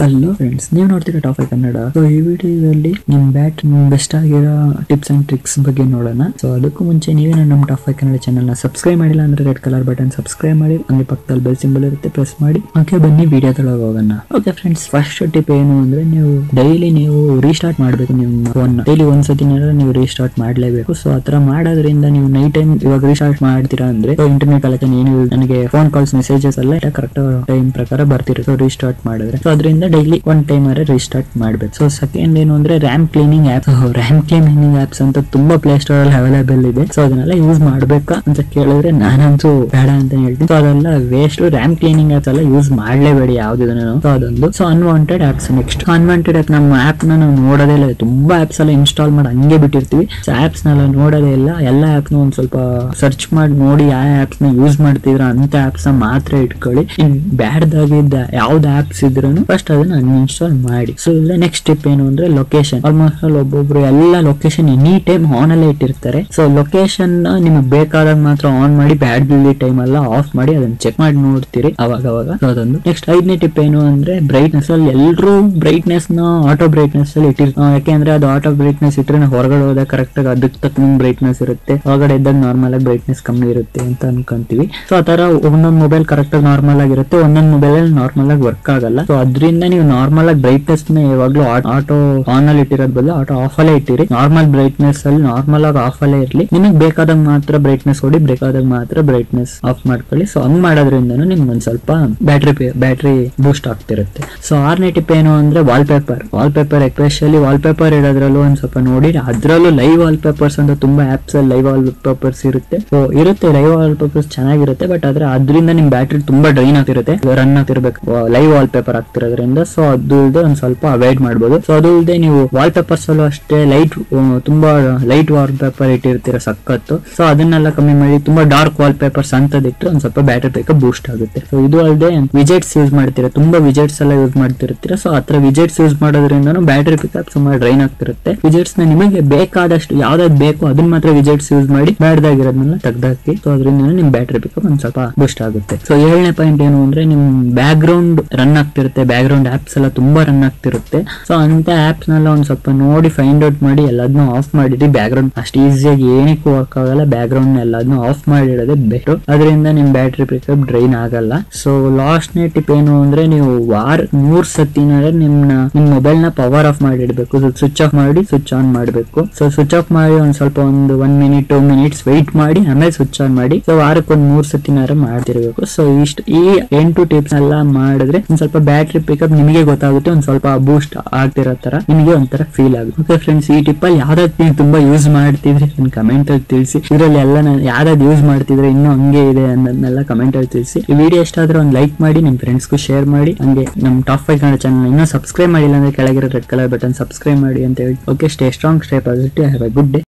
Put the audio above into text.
hello friends ನೀವು ನೋಡ್ತೀರಾ top five Kannada so ಈ ವಿಡಿಯೋದಲ್ಲಿ ನಿಮ್ ಬ್ಯಾಟ್ ಬೆಸ್ಟ್ ಆಗಿರೋ ಟಿಪ್ಸ್ ಅಂಡ್ ಟ್ರಿಕ್ಸ್ ಬಗ್ಗೆ ನೋಡೋಣ ಸೊ ಅದಕ್ಕೂ ಮುಂಚೆ ನೀವೇ ನಮ್ಮ ಟಾಪ್ ಫೈವ್ ಕನ್ನಡ ಚಾನಲ್ ನ ಸಬ್ಸ್ಕ್ರೈಬ್ ಮಾಡಿಲ್ಲ ಅಂದ್ರೆ ರೆಡ್ ಕಲರ್ ಬಟನ್ ಸಬ್ಸ್ಕ್ರೈಬ್ ಮಾಡಿ ಹಂಗೆ ಪಕ್ಕದಲ್ಲಿ ಬೆಲ್ ಸಿಂಬಲ್ ಇರುತ್ತೆ ಪ್ರೆಸ್ ಮಾಡಿ ಓಕೆ ಬನ್ನಿ ವಿಡಿಯೋದೊಳಗೆ ಹೋಗೋಣ ಓಕೆ ಫ್ರೆಂಡ್ಸ್ ಫಸ್ಟ್ ಟಿಪ್ ಏನು ಅಂದ್ರೆ ನೀವು ಡೈಲಿ ನೀವು ರೀಸ್ಟಾರ್ಟ್ ಮಾಡಬೇಕು ನಿಮ್ಮ ಫೋನ್ ಡೈಲಿ ಒಂದ್ಸತಿ ನೀವು ರೀಸ್ಟಾರ್ಟ್ ಮಾಡಲೇಬೇಕು ಸೊ ಆತರ ಮಾಡೋದ್ರಿಂದ ನೀವು ನೈಟ್ ಟೈಮ್ ಇವಾಗ ರೀಸ್ಟಾರ್ಟ್ ಮಾಡ್ತೀರಾ ಅಂದ್ರೆ ಇಂಟರ್ನೆಟ್ ಕಲೆಕ್ಷನ್ ಏನು ನನಗೆ ಫೋನ್ ಕಾಲ್ಸ್ ಮೆಸೇಜಸ್ ಎಲ್ಲ ಕರೆಕ್ಟ್ ಟೈಮ್ ಪ್ರಕಾರ ಬರ್ತಿರುತ್ತೆ ರೀಸ್ಟಾರ್ಟ್ ಮಾಡಿದ್ರೆ ಸೊ ಅದರಿಂದ ಡೈಲಿ ಒನ್ ಟೈಮ್ ಅರೆ ರೀಸ್ಟಾರ್ಟ್ ಮಾಡ್ಬೇಕು ಸೊ ಸೆಕೆಂಡ್ ಏನು ಅಂದ್ರೆ RAM cleaning app RAM cleaning apps ಅಂತ ತುಂಬಾ ಪ್ಲೇ ಸ್ಟೋರ್ ಅಲ್ಲಿ ಅವೈಲೇಬಲ್ ಇದೆ ಸೊ ಅದನ್ನೆಲ್ಲ ಯೂಸ್ ಮಾಡ್ಬೇಕಾ ಅಂತ ಕೇಳಿದ್ರೆ ನಾನಂತೂ ಬೇಡ ಅಂತ ಹೇಳ್ತೀನಿ ಸೊ ಅದೆಲ್ಲ ವೇಸ್ಟ್ ರ್ಯಾಮ್ ಕ್ಲೀನಿಂಗ್ ಆಪ್ಸ್ ಎಲ್ಲ ಯೂಸ್ ಮಾಡ್ಲೇಬೇಡಿ ಯಾವ್ದಿದನ್ನು ಸೊ ಅದೊಂದು so unwanted apps next unwanted app ನಮ್ಮ ಆಪ್ ನ ನಾವು ನೋಡೋದೇ ಇಲ್ಲ ತುಂಬಾ ಆಪ್ಸ್ ಎಲ್ಲ ಇನ್ಸ್ಟಾಲ್ ಮಾಡಿ ಹಂಗೆ ಬಿಟ್ಟಿರ್ತೀವಿ ಸೊ ಆಪ್ಸ್ ನೆಲ್ಲ ನೋಡೋದೇ ಇಲ್ಲ ಎಲ್ಲ ಆಪ್ ನ ಒಂದ್ ಸ್ವಲ್ಪ ಸರ್ಚ್ ಮಾಡಿ ನೋಡಿ ಯಾವ ಆಪ್ಸ್ ನ ಯೂಸ್ ಮಾಡ್ತಿದ್ರ ಅಂತ ಆಪ್ಸ್ ನ ಮಾತ್ರ ಇಟ್ಕೊಳ್ಳಿ ಇನ್ ಬ್ಯಾಡ್ದಾಗಿದ್ದ ಯಾವ್ದು ಆಪ್ಸ್ ಇದ್ರೂ ಫಸ್ಟ್ ಅದನ್ನ ಅನ್ಇನ್ಸ್ಟಾಲ್ ಮಾಡಿ ಸೊ ಇಲ್ಲ ನೆಕ್ಸ್ಟ್ ಸ್ಟೆಪ್ ಏನು ಅಂದ್ರೆ ಲೊಕೇಶನ್ ಆಲ್ಮೋಸ್ಟ್ ಆಲ್ ಒಬ್ಬೊಬ್ರು ಎಲ್ಲ ಲೊಕೇಶನ್ ಎನಿ ಟೈಮ್ ಆನ್ ಅಲ್ಲೇ ಇಟ್ಟಿರ್ತಾರೆ ಸೊ ಲೊಕೇಶನ್ ನಿಮಗೆ ಬೇಕಾದಾಗ ಮಾತ್ರ ಆನ್ ಮಾಡಿ ಬ್ಯಾಡ್ ಬಿಲ್ಲಿ ಟೈಮ್ ಎಲ್ಲ ಆಫ್ ಮಾಡಿ ಅದನ್ನ ಚೆಕ್ ಮಾಡಿ ನೋಡ್ತೀರಿ ಅವಾಗ ಅವಾಗ So ಅದೊಂದು ನೆಕ್ಸ್ಟ್ ಐದನೇ ಟಿಪ್ ಏನು ಅಂದ್ರೆ ಬ್ರೈಟ್ನೆಸ್ ಅಲ್ಲಿ ಎಲ್ಲರೂ ಬ್ರೈಟ್ನೆಸ್ ನ ಆಟೋ ಬ್ರೈಟ್ನೆಸ್ ಅಲ್ಲಿ ಇಟ್ಟಿರ್ತಾರೆ ಯಾಕೆಂದ್ರೆ ಅದು ಆಟೋ ಬ್ರೈಟ್ನೆಸ್ ಇಟ್ಟರೆ ನಾವು ಹೊರಗಡೆ ಹೋದಾಗ ಕರೆಕ್ಟ್ ಆಗಿ ಅದಕ್ಕೆ ತಕ್ಕಂಗೆ ಬ್ರೈಟ್ನೆಸ್ ಇರುತ್ತೆ ಹೊರಗಡೆ ಇದ್ದಾಗ ನಾರ್ಮಲ್ ಆಗಿ ಬ್ರೈಟ್ನೆಸ್ ಕಮ್ಮಿ ಇರುತ್ತೆ ಅಂತ ಅನ್ಕೊಂತೀವಿ ಸೊ ಆ ತರ ಒಂದೊಂದು ಮೊಬೈಲ್ ಕರೆಕ್ಟ್ ಆಗಿ ನಾರ್ಮಲ್ ಆಗಿರುತ್ತೆ ಒಂದೊಂದು ಮೊಬೈಲ್ ಅಲ್ಲಿ ನಾರ್ಮಲ್ ಆಗಿ ವರ್ಕ್ ಆಗಲ್ಲ ಸೊ ಅದರಿಂದ ನೀವು ನಾರ್ಮಲ್ ಆಗಿ ಬ್ರೈಟ್ನೆಸ್ ನ ಯಾವಾಗ್ಲೂ ಆಟೋ ಆನ್ ಅಲ್ಲಿ ಇಟ್ಟಿರೋದ್ ಬದಲು ಆಟೋ ಆಫ್ ಅಲ್ಲೇ ಇಟ್ಟಿರಿ ನಾರ್ಮಲ್ ಬ್ರೈಟ್ನೆಸ್ ಅಲ್ಲಿ ನಾರ್ಮಲ್ ಆಗಿ ಆಫ್ ಅಲ್ಲೇ ಇರ್ಲಿ ನಿಮಗೆ ಬೇಕಾದಾಗ ಮಾತ್ರ ಬ್ರೈಟ್ನೆಸ್ ಕೊಡಿ ಬೇಕಾದಾಗ ಮಾತ್ರ ಬ್ರೈಟ್ನೆಸ್ ಆಫ್ ಮಾಡ್ಕೊಳ್ಳಿ ಸೊ ಹಂಗ್ ಮಾಡೋದ್ರಿಂದ ನಿಮ್ಗೆ ಒಂದ್ ಸ್ವಲ್ಪ ಬ್ಯಾಟ್ರಿ ಬ್ಯಾಟ್ರಿ ಬೂಸ್ಟ್ ಆಗ್ತಿರುತ್ತೆ ಸೊ ಆರನೇ ಟಿಪ್ ಏನು ಅಂದ್ರೆ wallpaper wallpaper especially wallpaper ಇಡೋದ್ರಲ್ಲೂ ಒಂದ್ ಸ್ವಲ್ಪ ನೋಡಿ ಅದ್ರಲ್ಲೂ ಲೈವ್ ವಾಲ್ ಪೇಪರ್ಸ್ ಅಂತ ತುಂಬಾ ಆಪ್ಸ್ ಅಲ್ಲಿ ಲೈವ್ ವಾಲ್ ಪೇಪರ್ಸ್ ಇರುತ್ತೆ ಸೊ ಇರುತ್ತೆ ಲೈವ್ ವಾಲ್ ಪೇಪರ್ಸ್ ಚೆನ್ನಾಗಿರುತ್ತೆ ಬಟ್ ಆದ್ರೆ ಅದರಿಂದ ನಿಮ್ ಬ್ಯಾಟ್ರಿ ತುಂಬಾ ಡ್ರೈನ್ ಆಗ್ತಿರುತ್ತೆ ರನ್ ಆಗ್ತಿರ್ಬೇಕು ಲೈವ್ ವಾಲ್ ಪೇಪರ್ ಆಗ್ತಿರೋದ್ರಿಂದ ಸೊ ಅದು ಇಲ್ಲದೆ ಒಂದ್ ಸ್ವಲ್ಪ ಅವಾಯ್ಡ್ ಮಾಡ್ಬೋದು ಸೊ ಅದು ಇಲ್ಲದೆ ನೀವು ವಾಲ್ ಪೇಪರ್ಸ್ ಅಲ್ಲೂ ಅಷ್ಟೇ ಲೈಟ್ ತುಂಬಾ ಲೈಟ್ ವಾಲ್ ಪೇಪರ್ ಇಟ್ಟಿರ್ತೀರ ಸಖತ್ತು ಸೊ ಅದನ್ನೆಲ್ಲ ಕಮ್ಮಿ ಮಾಡಿ ತುಂಬಾ ಡಾರ್ಕ್ ವಾಲ್ ಪೇಪರ್ಸ್ ಅಂತದಿಟ್ಟು ಒಂದ್ ಸ್ವಲ್ಪ ಬ್ಯಾಟ್ರಿ ಬೇಕಪ್ ಬೂಸ್ಟ್ ಆಗುತ್ತೆ ಸೊ ಇದು ಅಲ್ಲದೆ ವಿಜೆಟ್ಸ್ ಯೂಸ್ ಮಾಡ್ತೀರಾ ತುಂಬಾ ವಿಜೆಟ್ಸ್ ಎಲ್ಲ ಯೂಸ್ ಮಾಡ್ತಿರ್ತೀರಾ ಸೊ ಆತರ ವಿಜೆಟ್ಸ್ ಯೂಸ್ ಮಾಡೋದ್ರಿಂದ ಬ್ಯಾಟ್ರಿ ಪಿಕಪ್ ಸುಮಾರು ಡ್ರೈನ್ ಆಗ್ತಿರುತ್ತೆ ವಿಜೆಟ್ಸ್ ನ ನಿಮಗೆ ಬೇಕಾದಷ್ಟು ಯಾವ್ದಾದ್ ಬೇಕು ಅದನ್ನ ಮಾತ್ರ ವಿಜೆಟ್ಸ್ ಯೂಸ್ ಮಾಡಿ ಬ್ಯಾಡ್ದಾಗಿರೋದನ್ನೆಲ್ಲ ತೆಗ್ದಾಕಿ ಸೊ ಅದರಿಂದ ನಿಮ್ ಬ್ಯಾಟ್ರಿ ಪಿಕಪ್ ಒಂದ್ ಸ್ವಲ್ಪ ಬೂಸ್ಟ್ ಆಗುತ್ತೆ ಸೊ ಏಳನೇ ಪಾಯಿಂಟ್ ಏನು ಅಂದ್ರೆ ನಿಮ್ ಬ್ಯಾಕ್ ಗ್ರೌಂಡ್ ರನ್ ಆಗ್ತಿರುತ್ತೆ ಬ್ಯಾಕ್ ಗ್ರೌಂಡ್ ಆಪ್ಸ್ ಎಲ್ಲ ತುಂಬಾ ರನ್ ಆಗ್ತಿರುತ್ತೆ ಸೊ ಅಂತ ಆಪ್ಸ್ ನೆಲ್ಲ ಒಂದ್ ಸ್ವಲ್ಪ ನೋಡಿ ಫೈಂಡ್ ಔಟ್ ಮಾಡಿ ಎಲ್ಲದನ್ನೂ ಆಫ್ ಮಾಡಿರಿ ಬ್ಯಾಕ್ ಗ್ರೌಂಡ್ ಅಷ್ಟು ಈಸಿಯಾಗಿ ಏನಕ್ಕೂ ವರ್ಕ್ ಆಗಲ್ಲ ಬ್ಯಾಕ್ ಗ್ರೌಂಡ್ ಎಲ್ಲದನ್ನೂ ಆಫ್ ಮಾಡಿಡೋದೇ ಬೆಟರ್ ಅದರಿಂದ ನಿಮ್ ಬ್ಯಾಟ್ರಿ ಪಿಕಪ್ ಡ್ರೈನ್ ಆಗಲ್ಲ ಸೊ ಲಾಸ್ಟ್ನೇ ಟಿಪ್ ಏನು ಅಂದ್ರೆ ನೀವು ವಾರ ಮೂರ್ ಸತಿನಾದ್ರೆ ನಿಮ್ನ ನಿಮ್ ಮೊಬೈಲ್ ನ ಪವರ್ ಆಫ್ ಮಾಡಿ ಇಡಬೇಕು ಸ್ವಿಚ್ ಆಫ್ ಮಾಡಿ ಸ್ವಿಚ್ ಆನ್ ಮಾಡಬೇಕು ಸೊ ಸ್ವಿಚ್ ಆಫ್ ಮಾಡಿ ಒಂದ್ ಸ್ವಲ್ಪ ಒಂದು one minute two minutes wait ಮಾಡಿ ಆಮೇಲೆ ಸ್ವಿಚ್ ಆನ್ ಮಾಡಿ ಸೊ ವಾರಕ್ಕೆ ಒಂದ್ ಮೂರ್ ಸತಿನಾರ ಮಾಡ್ತಿರ್ಬೇಕು ಸೊ ಇಷ್ಟ ಈ ಎಂಟು ಟಿಪ್ಸ್ ಎಲ್ಲ ಮಾಡಿದ್ರೆ ಒಂದ್ ಸ್ವಲ್ಪ ಬ್ಯಾಟ್ರಿ ಪಿಕಪ್ ನಿಮಗೆ ಗೊತ್ತಾಗುತ್ತೆ ಒಂದ್ ಸ್ವಲ್ಪ ಬೂಸ್ಟ್ ಆಗ್ತಿರೋ ತರ ನಿಮಗೆ ಒಂಥರ ಫೀಲ್ ಆಗುತ್ತೆ ಓಕೆ ಫ್ರೆಂಡ್ಸ್ ಈ ಟಿಪ್ ಅಲ್ಲಿ ಯಾವ್ದಾದ್ ನೀವು ತುಂಬಾ ಯೂಸ್ ಮಾಡ್ತಿದ್ರಿ ನನ್ನ ಕಮೆಂಟ್ ಅಲ್ಲಿ ತಿಳಿಸಿ ಇದರಲ್ಲಿ ಎಲ್ಲ ಯಾವ್ದಾದ್ ಯೂಸ್ ಮಾಡ್ತಿದ್ರೆ ಇನ್ನೂ ಹಂಗೆ ಇದೆ ಅನ್ನೋದನ್ನೆಲ್ಲ ಕಮೆಂಟ್ ಅಲ್ಲಿ ತಿಳಿಸಿ ಈ ವಿಡಿಯೋ ಎಷ್ಟಾದ್ರೂ ಆದ್ರೆ ಒಂದು ಲೈಕ್ ಮಾಡಿ ನಿಮ್ ಫ್ರೆಂಡ್ಸ್ಗೂ ಶೇರ್ ಮಾಡಿ ಹಂಗೆ ನಮ್ಮ ಟಾಪ್ ಫೈವ್ ಕನ್ನಡ ಚಾನಲ್ ಇನ್ನೂ ಸಬ್ಸ್ಕ್ರೈಬ್ ಮಾಡಿಲ್ಲ ಅಂದ್ರೆ ಕೆಳಗಿರೋ ರೆಡ್ ಕಲರ್ ಬಟನ್ ಸಬ್ಸ್ಕ್ರೈಬ್ ಮಾಡಿ ಅಂತ ಹೇಳಿ okay stay strong stay positive have a good day